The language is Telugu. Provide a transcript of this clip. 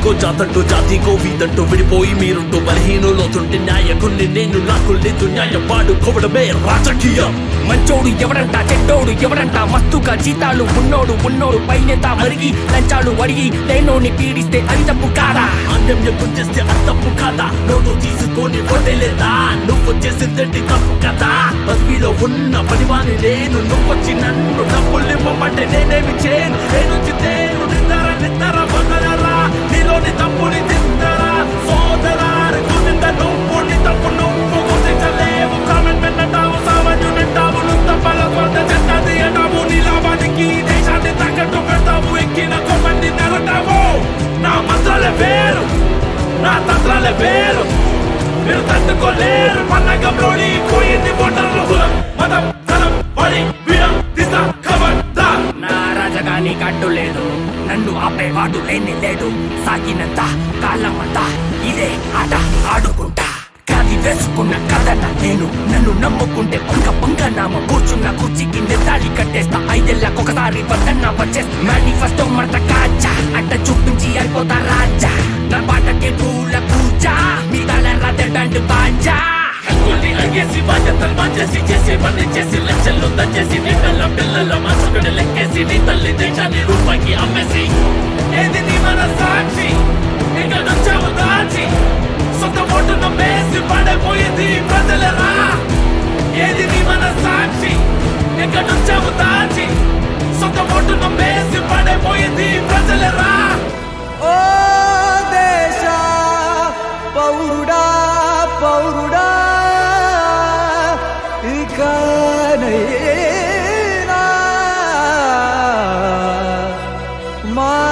జాతికో జాతంటూ జాతికో వీదంటూ విడిపోయి మీరుంటూ బలహీనులవుతుంటే నాయకుణ్ణి నేను నాకు లేదు న్యాయం వాడుకోవడమే రాజకీయం మంచోడు ఎవడంట చెడ్డోడు ఎవడంట మస్తుగా జీతాలు ఉన్నోడు ఉన్నోడు పైనెత మరిగి లంచాలు అడిగి లేనోని పీడిస్తే అది తప్పు కాదా నాణ్యం ఎక్కువ చేస్తే అది తప్పు కదా నోటు తీసుకొని కొట్టలేదా నువ్వు చేసిందంటే తప్పు కదా బస్వీలో ఉన్న పనివాని నేను నువ్వొచ్చి నన్ను డబ్బులు ఇవ్వమంటే నేనేమి చేయను నేను చిత్తేను నిద్ర నిద్ర వదలరా నీలోని తప్పుని తిందరా సోదరా కుదింద నువ్వు నీ తప్పు నువ్వు గుర్తించలేవు కామెంట్ పెట్టావు సామాన్యునింటావు నువ్వు తప్పల కొంత చెత్తది అంటావు నీ లాభానికి దేశాన్ని తగ్గట్టు పెడతావు ఎక్కిన కొమ్మంది నెరటావు నా మంత్రాలే వేరు నా తంత్రాలే వేరు మీరు తట్టుకోలేరు పన్నగంలోని పోయింది ఓటర్ల కులం మతం తరం పడి వీరం దిశ ఖబర్దార్ నా రాజగాని కట్టు లేదు నన్ను ఆపేవాడు లేని లేడు సాగినంత కాలమంతా ఇదే ఆట ఆడుకుంటా కాది వేసుకున్న కథన నేను నన్ను నమ్ముకుంటే పొంగ పొంగ నామ కూర్చున్న కుర్చీకి నెత్తాలి కట్టేస్తా ఐదేళ్ళకు ఒకసారి వద్దన్న వచ్చేస్తా మేనిఫెస్టో మడత కాచా అంట చూపించి అయిపోతా రాజా నా పాటకి పూల పూజ మీ తల రద్దండు బాజా హక్కుల్ని అడిగేసి బాధ్యతలు మార్చేసి చేసి పని చేసి లక్షలు దంచేసి నీ పిల్ల పిల్లల మనసుకుని లెక్కేసి నీ తల్లి దేశాన్ని రూపాయికి అమ్మేసి ఏది నీ మన సాక్షి ఇక్కడ వచ్చావు దాచి సొంత ఓటు నమ్మేసి పడైపోయింది ప్రజలరా ఏది నీ మన సాక్షి ఇక్కడ వచ్చావు దాచి సొంత ఓటు నమ్మేసి పడైపోయింది ప్రజలరా ఓ దేశ పౌరుడా పౌరుడా ఇకనైనా మా